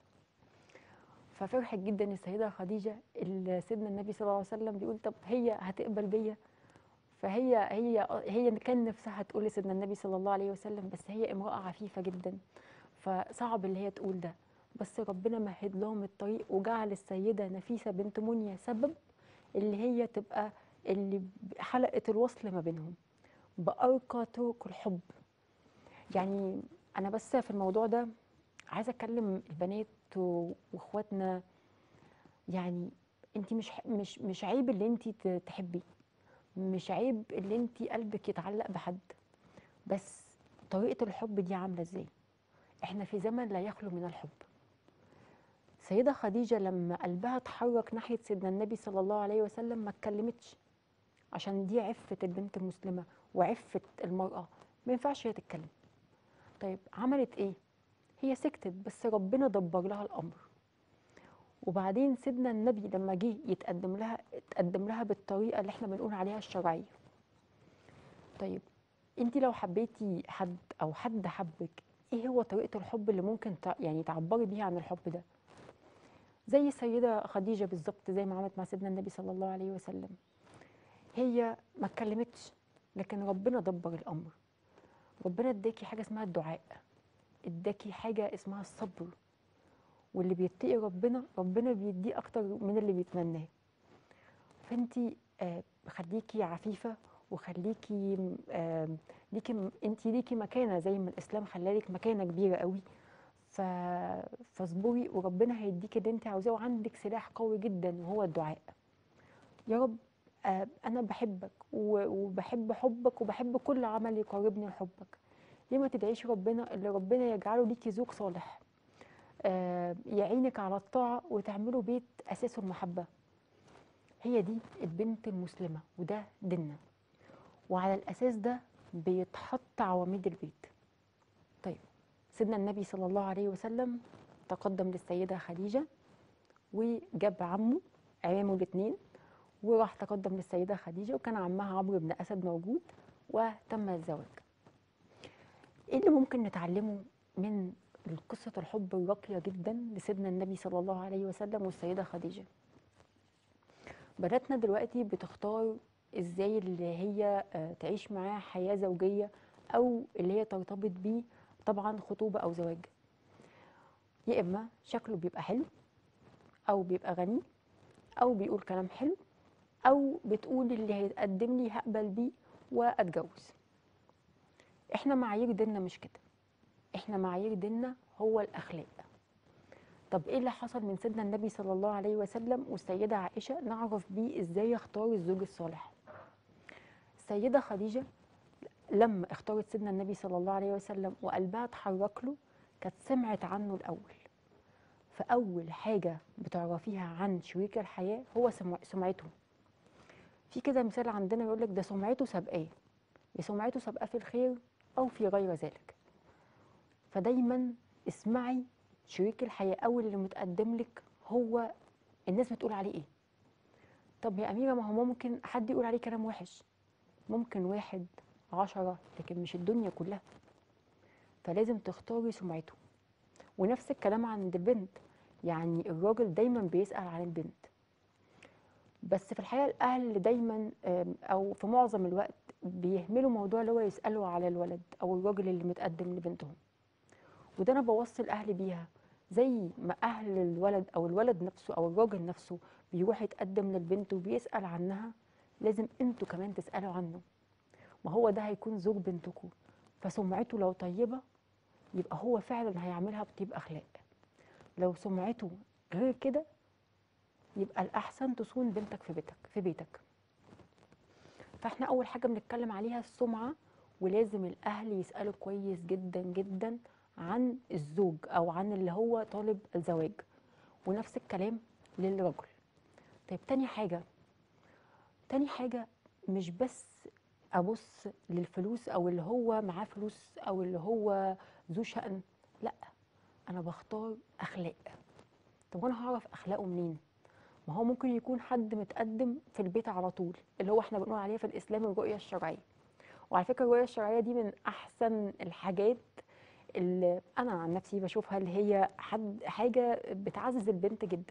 ففرحت جدا السيده خديجه اللي سيدنا النبي صلى الله عليه وسلم بيقول طب هي هتقبل بيا فهي هي هي كان نفسها تقول لسيدنا النبي صلى الله عليه وسلم بس هي امراه عفيفه جدا فصعب اللي هي تقول ده بس ربنا مهد لهم الطريق وجعل السيده نفيسه بنت منيا سبب اللي هي تبقى اللي حلقه الوصل ما بينهم بارقى طرق الحب يعني انا بس في الموضوع ده عايزه اكلم البنات و- واخواتنا يعني انت مش مش مش عيب اللي انت تحبي مش عيب اللي انت قلبك يتعلق بحد بس طريقه الحب دي عامله ازاي احنا في زمن لا يخلو من الحب سيدة خديجة لما قلبها اتحرك ناحية سيدنا النبي صلى الله عليه وسلم ما اتكلمتش عشان دي عفة البنت المسلمة وعفة المرأة ما ينفعش هي تتكلم طيب عملت ايه هي سكتت بس ربنا دبر لها الامر وبعدين سيدنا النبي لما جه يتقدم لها اتقدم لها بالطريقه اللي احنا بنقول عليها الشرعيه طيب انت لو حبيتي حد او حد حبك ايه هو طريقه الحب اللي ممكن تع- يعني تعبري بيها عن الحب ده زي السيده خديجه بالظبط زي ما عملت مع سيدنا النبي صلى الله عليه وسلم هي ما اتكلمتش لكن ربنا دبر الامر ربنا اداكي حاجه اسمها الدعاء اداكي حاجه اسمها الصبر واللي بيتقي ربنا ربنا بيديه اكتر من اللي بيتمناه فانتي آه خليكي عفيفه وخليكي آه ليكي م- انتي ليكي مكانه زي ما الاسلام خلالك مكانه كبيره قوي ف... فاصبري وربنا هيديكي اللي انت عاوزاه وعندك سلاح قوي جدا وهو الدعاء يا رب آه انا بحبك و- وبحب حبك وبحب كل عمل يقربني لحبك ليه ما تدعيش ربنا اللي ربنا يجعله ليكي زوج صالح آه، يعينك على الطاعة وتعملوا بيت أساسه المحبة هي دي البنت المسلمة وده ديننا وعلى الأساس ده بيتحط عواميد البيت طيب سيدنا النبي صلى الله عليه وسلم تقدم للسيدة خديجة وجاب عمه عمامه الاثنين وراح تقدم للسيدة خديجة وكان عمها عمرو بن أسد موجود وتم الزواج ايه اللي ممكن نتعلمه من قصة الحب الراقية جدا لسيدنا النبي صلى الله عليه وسلم والسيدة خديجة بناتنا دلوقتي بتختار ازاي اللي هي آه، تعيش معاه حياة زوجية او اللي هي ترتبط بيه طبعا خطوبة او زواج يا اما شكله بيبقى حلو او بيبقى غني او بيقول كلام حلو او بتقول اللي هيتقدم لي هقبل بيه واتجوز احنا معايير ديننا مش كده احنا معايير ديننا هو الاخلاق طب ايه اللي حصل من سيدنا النبي صلى الله عليه وسلم والسيده عائشه نعرف بيه ازاي يختار الزوج الصالح السيده خديجه لما اختارت سيدنا النبي صلى الله عليه وسلم وقلبها اتحرك له كانت سمعت عنه الاول فاول حاجه بتعرفيها عن شريك الحياه هو سمع- سمعته في كده مثال عندنا يقول لك ده سمعته سابقاه يا سمعته سابقاه في الخير او في غير ذلك فدايما اسمعي شريك الحياة أو اللي متقدم لك هو الناس بتقول عليه إيه طب يا أميرة ما هو ممكن حد يقول عليه كلام وحش ممكن واحد عشرة لكن مش الدنيا كلها فلازم تختاري سمعته ونفس الكلام عند البنت يعني الراجل دايما بيسأل عن البنت بس في الحقيقة الأهل دايما آم، أو في معظم الوقت بيهملوا موضوع اللي هو يسالوا على الولد او الراجل اللي متقدم لبنتهم وده انا بوصل اهلي بيها زي ما اهل الولد او الولد نفسه او الراجل نفسه بيروح يتقدم للبنت وبيسال عنها لازم انتوا كمان تسالوا عنه ما هو ده هيكون زوج بنتكم فسمعته لو طيبه يبقى هو فعلا هيعملها بطيب اخلاق لو سمعته غير كده يبقى الاحسن تصون بنتك في بيتك في بيتك فاحنا اول حاجه بنتكلم عليها السمعه ولازم الاهل يسالوا كويس جدا جدا عن الزوج او عن اللي هو طالب الزواج ونفس الكلام للرجل طيب تاني حاجه تاني حاجه مش بس ابص للفلوس او اللي هو معاه فلوس او اللي هو ذو شأن لا انا بختار اخلاق طب وانا هعرف اخلاقه منين ما هو ممكن يكون حد متقدم في البيت على طول اللي هو احنا بنقول عليها في الاسلام الرؤيه الشرعيه وعلى فكره الرؤيه الشرعيه دي من احسن الحاجات اللي انا عن نفسي بشوفها اللي هي حد حاجه بتعزز البنت جدا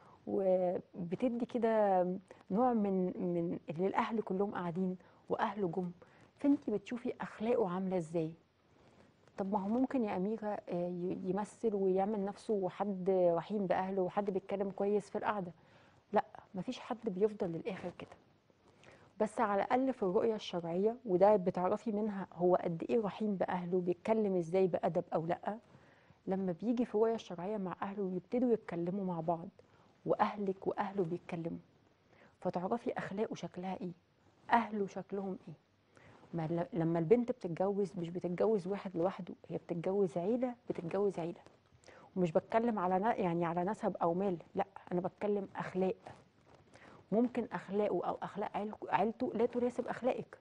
وبتدي كده نوع من من اللي الاهل كلهم قاعدين واهله جم فانت بتشوفي اخلاقه عامله ازاي طب ما هو ممكن يا أميرة آه، ي- يمثل ويعمل نفسه حد رحيم بأهله وحد بيتكلم كويس في القعدة لا مفيش حد بيفضل للآخر كده بس على الأقل في الرؤية الشرعية وده بتعرفي منها هو قد إيه رحيم بأهله بيتكلم إزاي بأدب أو لأ لما بيجي في الرؤية الشرعية مع أهله ويبتدوا يتكلموا مع بعض وأهلك وأهله بيتكلموا فتعرفي أخلاقه شكلها إيه أهله شكلهم إيه ما ل- لما البنت بتتجوز مش بتتجوز واحد لوحده هي بتتجوز عيلة بتتجوز عيلة ومش بتكلم على ن- يعني على نسب أو مال لا أنا بتكلم أخلاق ممكن أخلاقه أو أخلاق عيل- عيلته لا تناسب أخلاقك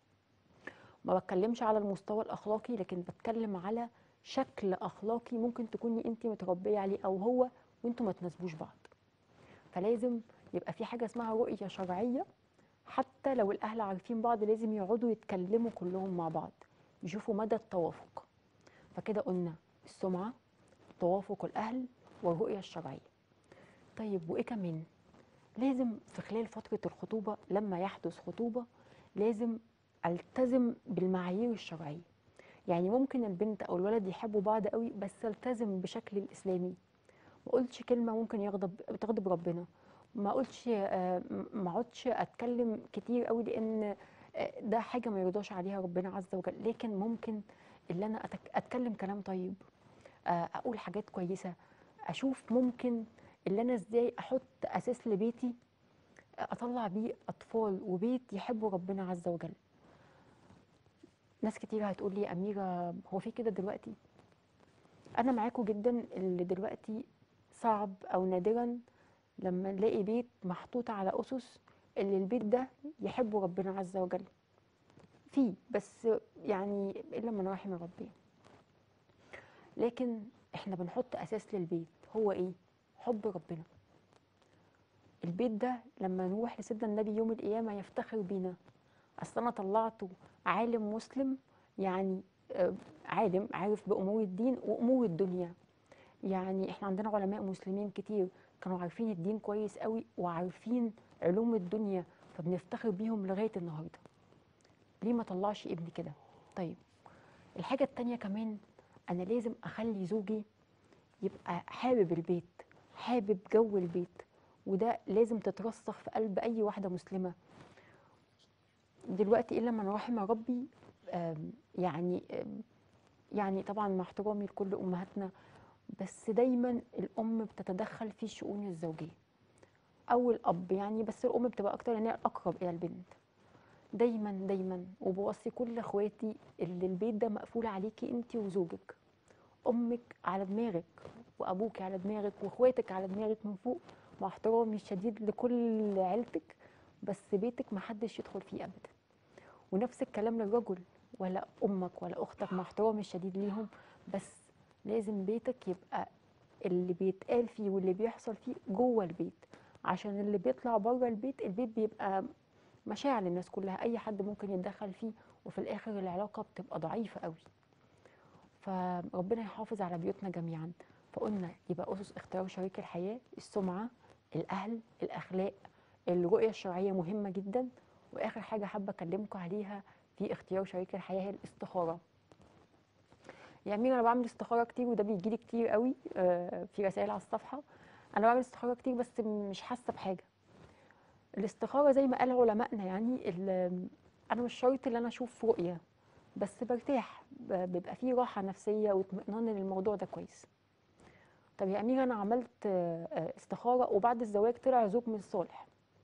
ما بتكلمش على المستوى الأخلاقي لكن بتكلم على شكل أخلاقي ممكن تكوني أنت متربية عليه أو هو وأنتوا ما تناسبوش بعض فلازم يبقى في حاجة اسمها رؤية شرعية حتى لو الأهل عارفين بعض لازم يقعدوا يتكلموا كلهم مع بعض يشوفوا مدى التوافق فكده قلنا السمعة توافق الأهل والرؤية الشرعية طيب وإيه كمان؟ لازم في خلال فترة الخطوبة لما يحدث خطوبة لازم ألتزم بالمعايير الشرعية يعني ممكن البنت أو الولد يحبوا بعض قوي بس التزم بشكل الإسلامي ما قلتش كلمة ممكن يغضب تغضب ربنا ما قلتش آه، ما اقعدش اتكلم كتير قوي لان آه، ده حاجه ما يرضاش عليها ربنا عز وجل لكن ممكن اللي انا أتك- اتكلم كلام طيب آه، اقول حاجات كويسه اشوف ممكن اللي انا ازاي احط اساس لبيتي آه، اطلع بيه اطفال وبيت يحبوا ربنا عز وجل ناس كتير هتقول لي يا اميره هو في كده دلوقتي انا معاكم جدا اللي دلوقتي صعب او نادرا لما نلاقي بيت محطوط على أسس اللي البيت ده يحبه ربنا عز وجل فيه بس يعني إلا من رحم ربي لكن احنا بنحط أساس للبيت هو إيه؟ حب ربنا البيت ده لما نروح لسيدنا النبي يوم القيامة يفتخر بينا أصل أنا طلعته عالم مسلم يعني آه، عالم عارف بأمور الدين وأمور الدنيا يعني احنا عندنا علماء مسلمين كتير كانوا عارفين الدين كويس قوي وعارفين علوم الدنيا فبنفتخر بيهم لغايه النهارده ليه ما طلعش ابني كده طيب الحاجه التانية كمان انا لازم اخلي زوجي يبقى حابب البيت حابب جو البيت وده لازم تترسخ في قلب اي واحده مسلمه دلوقتي الا من رحم ربي آم، يعني آم، يعني طبعا مع احترامي لكل امهاتنا بس دايما الام بتتدخل في الشؤون الزوجيه او الاب يعني بس الام بتبقى اكتر لان هي الاقرب الى البنت دايما دايما وبوصي كل اخواتي اللي البيت ده مقفول عليكي انت وزوجك امك على دماغك وابوك على دماغك واخواتك على دماغك من فوق مع احترامي الشديد لكل عيلتك بس بيتك محدش يدخل فيه ابدا ونفس الكلام للرجل ولا امك ولا اختك مع احترامي الشديد ليهم بس لازم بيتك يبقى اللي بيتقال فيه واللي بيحصل فيه جوه البيت عشان اللي بيطلع بره البيت البيت بيبقى مشاعر للناس كلها اي حد ممكن يتدخل فيه وفي الاخر العلاقه بتبقى ضعيفه قوي فربنا يحافظ على بيوتنا جميعا فقلنا يبقى اسس اختيار شريك الحياه السمعه الاهل الاخلاق الرؤيه الشرعيه مهمه جدا واخر حاجه حابه اكلمكم عليها في اختيار شريك الحياه هي الاستخاره يا امير انا بعمل استخاره كتير وده بيجي لي كتير قوي آه، في رسائل على الصفحه انا بعمل استخاره كتير بس مش حاسه بحاجه الاستخاره زي ما قال علمائنا يعني ال- انا مش شرط ان انا اشوف رؤيه بس برتاح ب- بيبقى فيه راحه نفسيه واطمئنان ان الموضوع ده كويس طب يا امير انا عملت آه، آه، استخاره وبعد الزواج طلع زوج مش صالح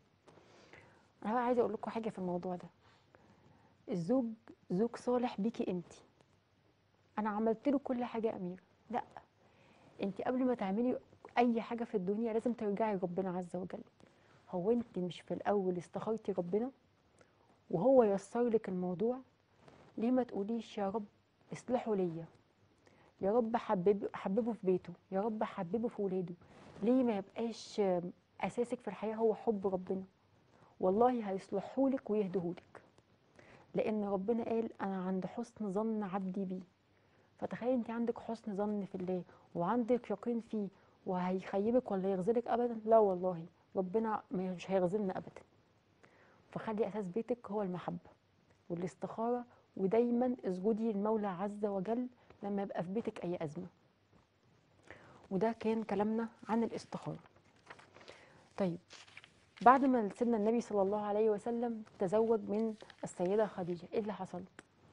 انا بقى عايزه اقول لكم حاجه في الموضوع ده الزوج زوج صالح بيكي انت انا عملت له كل حاجه يا امير لا انت قبل ما تعملي اي حاجه في الدنيا لازم ترجعي ربنا عز وجل هو انت مش في الاول استخرتي ربنا وهو يسر لك الموضوع ليه ما تقوليش يا رب اصلحه ليا يا رب حبب حببه في بيته يا رب حببه في ولاده ليه ما يبقاش آم، اساسك في الحياه هو حب ربنا والله هيصلحهولك ويهدهولك لان ربنا قال انا عند حسن ظن عبدي بي فتخيلي انت عندك حسن ظن في الله وعندك يقين فيه وهيخيبك ولا يغزلك ابدا لا والله ربنا مش هيغزلنا ابدا فخلي اساس بيتك هو المحبه والاستخاره ودايما اسجدي للمولى عز وجل لما يبقى في بيتك اي ازمه وده كان كلامنا عن الاستخاره طيب بعد ما سيدنا النبي صلى الله عليه وسلم تزوج من السيده خديجه ايه اللي حصل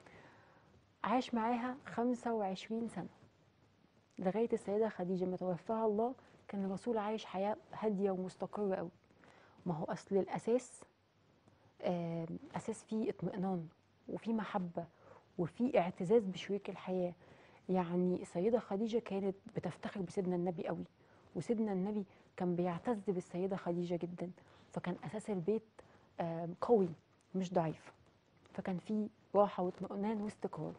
عاش معاها 25 سنه لغايه السيده خديجه ما توفاها الله كان الرسول عايش حياه هاديه ومستقره قوي ما هو اصل الاساس آم، اساس فيه اطمئنان وفيه محبه وفيه اعتزاز بشريك الحياه يعني السيده خديجه كانت بتفتخر بسيدنا النبي قوي وسيدنا النبي كان بيعتز بالسيده خديجه جدا فكان اساس البيت آم، قوي مش ضعيف فكان فيه راحه واطمئنان واستقرار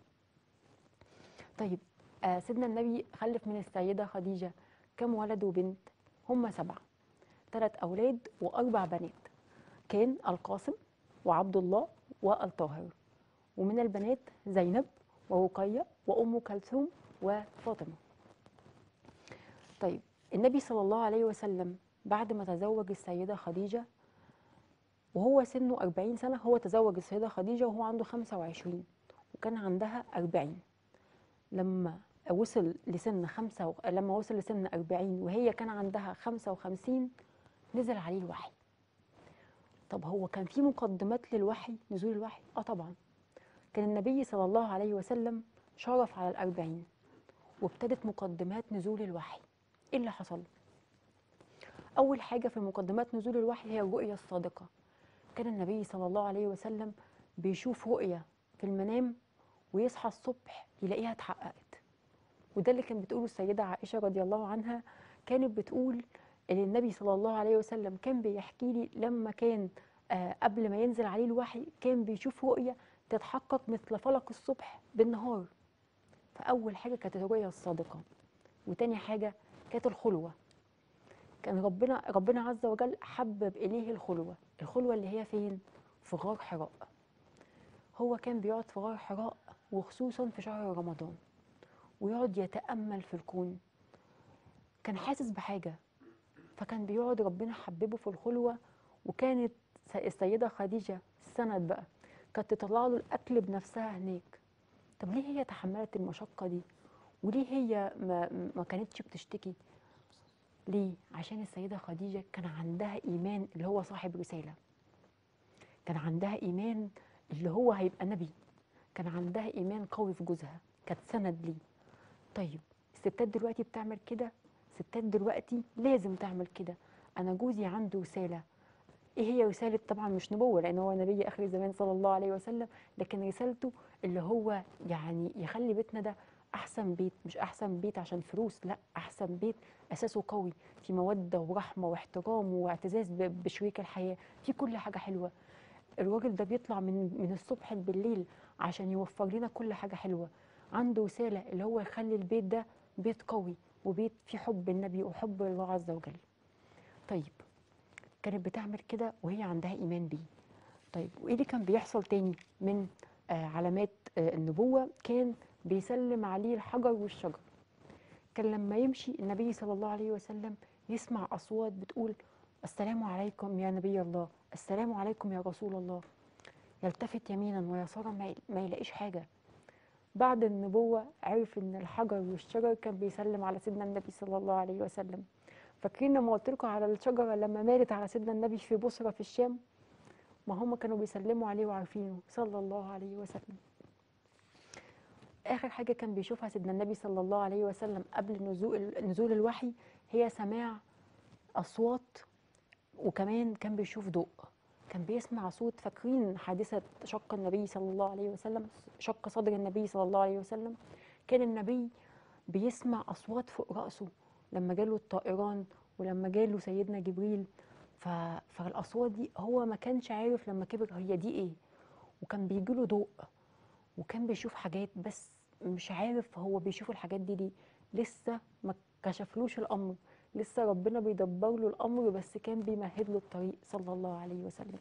طيب آه سيدنا النبي خلف من السيده خديجه كم ولد وبنت هم سبعه ثلاث اولاد واربع بنات كان القاسم وعبد الله والطاهر ومن البنات زينب ورقيه وام كلثوم وفاطمه طيب النبي صلى الله عليه وسلم بعد ما تزوج السيده خديجه وهو سنه 40 سنه هو تزوج السيده خديجه وهو عنده 25 وكان عندها 40 لما وصل لسن خمسة و... لما وصل لسن 40 وهي كان عندها 55 نزل عليه الوحي طب هو كان في مقدمات للوحي نزول الوحي اه طبعا كان النبي صلى الله عليه وسلم شرف على الأربعين وابتدت مقدمات نزول الوحي ايه اللي حصل اول حاجه في مقدمات نزول الوحي هي الرؤيه الصادقه كان النبي صلى الله عليه وسلم بيشوف رؤيه في المنام ويصحى الصبح يلاقيها اتحققت وده اللي كان بتقوله السيده عائشه رضي الله عنها كانت بتقول ان النبي صلى الله عليه وسلم كان بيحكي لي لما كان آه قبل ما ينزل عليه الوحي كان بيشوف رؤيه تتحقق مثل فلق الصبح بالنهار فاول حاجه كانت الرؤيه الصادقه وتاني حاجه كانت الخلوه كان ربنا ربنا عز وجل حبب اليه الخلوه الخلوه اللي هي فين في غار حراء هو كان بيقعد في غار حراء وخصوصا في شهر رمضان ويقعد يتامل في الكون كان حاسس بحاجه فكان بيقعد ربنا حببه في الخلوه وكانت س- السيده خديجه السند بقى كانت تطلع له الاكل بنفسها هناك طب ليه هي تحملت المشقه دي وليه هي ما, ما كانتش بتشتكي ليه عشان السيده خديجه كان عندها ايمان اللي هو صاحب رساله كان عندها ايمان اللي هو هيبقى نبي كان عندها ايمان قوي في جوزها كانت سند ليه طيب الستات دلوقتي بتعمل كده الستات دلوقتي لازم تعمل كده انا جوزي عنده رساله ايه هي رساله طبعا مش نبوه لان هو نبي اخر الزمان صلى الله عليه وسلم لكن رسالته اللي هو يعني يخلي بيتنا ده احسن بيت مش احسن بيت عشان فلوس لا احسن بيت اساسه قوي في موده ورحمه واحترام واعتزاز ب- بشريك الحياه في كل حاجه حلوه الراجل ده بيطلع من من الصبح بالليل عشان يوفر لنا كل حاجه حلوه عنده رساله اللي هو يخلي البيت ده بيت قوي وبيت فيه حب النبي وحب الله عز وجل طيب كانت بتعمل كده وهي عندها ايمان بيه طيب وايه اللي كان بيحصل تاني من آه علامات آه النبوه كان بيسلم عليه الحجر والشجر كان لما يمشي النبي صلى الله عليه وسلم يسمع اصوات بتقول السلام عليكم يا نبي الله السلام عليكم يا رسول الله يلتفت يمينا ويسارا ما يل- ما يلاقيش حاجة بعد النبوة عرف إن الحجر والشجر كان بيسلم على سيدنا النبي صلى الله عليه وسلم فاكرين لما قلت لكم على الشجرة لما مالت على سيدنا النبي في بصرة في الشام ما هم كانوا بيسلموا عليه وعارفينه صلى الله عليه وسلم آخر حاجة كان بيشوفها سيدنا النبي صلى الله عليه وسلم قبل نزول نزول الوحي هي سماع أصوات وكمان كان بيشوف ضوء كان بيسمع صوت فاكرين حادثة شق النبي صلى الله عليه وسلم شق صدر النبي صلى الله عليه وسلم كان النبي بيسمع أصوات فوق رأسه لما جاله الطائران ولما جاله سيدنا جبريل ف... فالأصوات دي هو ما كانش عارف لما كبر هي دي إيه وكان بيجيله ضوء وكان بيشوف حاجات بس مش عارف هو بيشوف الحاجات دي ليه لسه ما كشفلوش الأمر لسه ربنا بيدبر له الأمر بس كان بيمهد له الطريق صلى الله عليه وسلم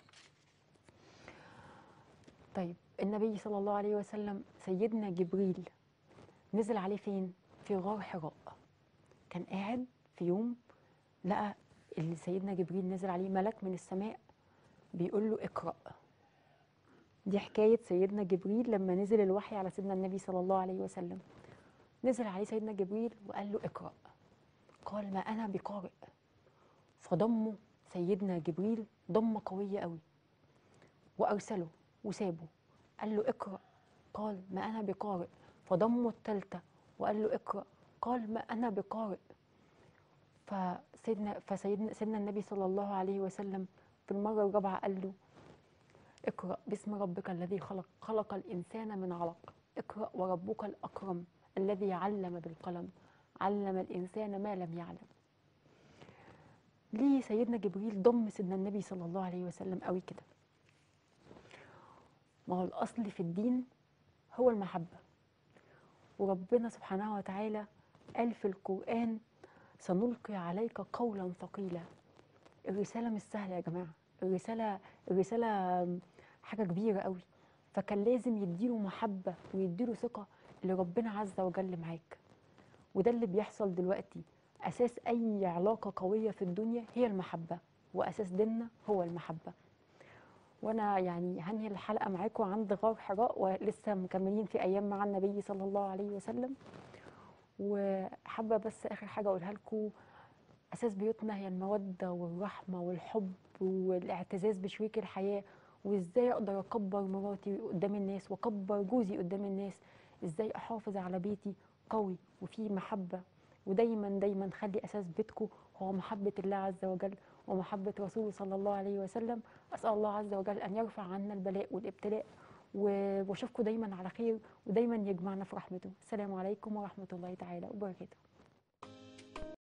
طيب النبي صلى الله عليه وسلم سيدنا جبريل نزل عليه فين في غار حراء كان قاعد في يوم لقى اللي سيدنا جبريل نزل عليه ملك من السماء بيقول له اقرأ دي حكاية سيدنا جبريل لما نزل الوحي على سيدنا النبي صلى الله عليه وسلم نزل عليه سيدنا جبريل وقال له اقرأ قال ما أنا بقارئ فضمه سيدنا جبريل ضمة قوية قوي وأرسله وسابه قال له اقرأ قال ما أنا بقارئ فضمه التالتة وقال له اقرأ قال ما أنا بقارئ فسيدنا فسيدنا سيدنا النبي صلى الله عليه وسلم في المرة الرابعة قال له اقرأ باسم ربك الذي خلق خلق الإنسان من علق اقرأ وربك الأكرم الذي علم بالقلم علم الإنسان ما لم يعلم ليه سيدنا جبريل ضم سيدنا النبي صلى الله عليه وسلم قوي كده ما هو الأصل في الدين هو المحبة وربنا سبحانه وتعالى قال في القرآن سنلقي عليك قولا ثقيلا الرسالة مش سهلة يا جماعة الرسالة الرسالة حاجة كبيرة قوي فكان لازم يديله محبة ويديله ثقة اللي ربنا عز وجل معاك وده اللي بيحصل دلوقتي أساس أي علاقة قوية في الدنيا هي المحبة وأساس ديننا هو المحبة وأنا يعني هنهي الحلقة معاكم عند غار حراء ولسه مكملين في أيام مع النبي صلى الله عليه وسلم وحابة بس آخر حاجة أقولها لكم أساس بيوتنا هي المودة والرحمة والحب والاعتزاز بشريك الحياة وإزاي أقدر أكبر مراتي قدام الناس وأكبر جوزي قدام الناس إزاي أحافظ على بيتي قوي وفيه محبة ودايما دايما خلي أساس بيتكم هو محبة الله عز وجل ومحبة رسوله صلى الله عليه وسلم أسأل الله عز وجل أن يرفع عنا البلاء والابتلاء و- واشوفكم دايما على خير ودايما يجمعنا في رحمته السلام عليكم ورحمة الله تعالى وبركاته